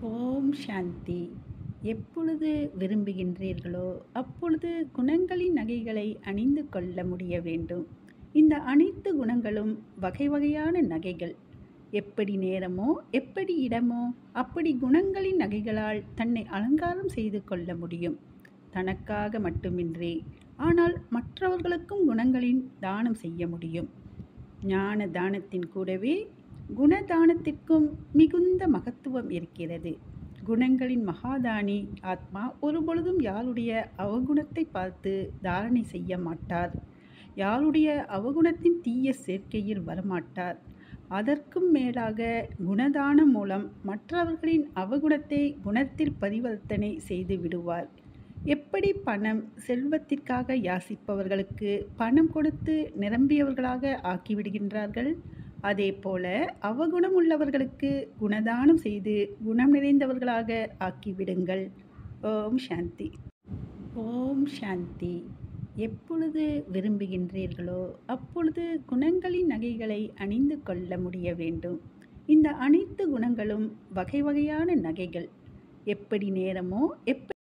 ஓம் சாந்தி எப்பொழுது விரும்புகின்றீர்களோ அப்பொழுது குணங்களின் நகைகளை அணிந்து கொள்ள முடிய வேண்டும் இந்த அனைத்து குணங்களும் வகை வகையான நகைகள் எப்படி நேரமோ எப்படி இடமோ அப்படி குணங்களின் நகைகளால் தன்னை அலங்காரம் செய்து கொள்ள முடியும் தனக்காக மட்டுமின்றி ஆனால் மற்றவர்களுக்கும் குணங்களின் தானம் செய்ய முடியும் ஞான தானத்தின் கூடவே குணதானத்திற்கும் மிகுந்த மகத்துவம் இருக்கிறது குணங்களின் மகாதானி ஆத்மா ஒருபொழுதும் யாருடைய அவகுணத்தை பார்த்து தாரணை செய்ய மாட்டார் யாருடைய அவகுணத்தின் தீய சேர்க்கையில் வரமாட்டார் அதற்கும் மேலாக குணதானம் மூலம் மற்றவர்களின் அவகுணத்தை குணத்தில் பரிவர்த்தனை செய்து விடுவார் எப்படி பணம் செல்வத்திற்காக யாசிப்பவர்களுக்கு பணம் கொடுத்து நிரம்பியவர்களாக ஆக்கிவிடுகின்றார்கள் அதே போல அவகுணம் உள்ளவர்களுக்கு குணதானம் செய்து குணம் நிறைந்தவர்களாக ஆக்கிவிடுங்கள் ஓம் சாந்தி ஓம் சாந்தி எப்பொழுது விரும்புகின்றீர்களோ அப்பொழுது குணங்களின் நகைகளை அணிந்து கொள்ள முடிய வேண்டும் இந்த அனைத்து குணங்களும் வகை வகையான நகைகள் எப்படி நேரமோ எப்படி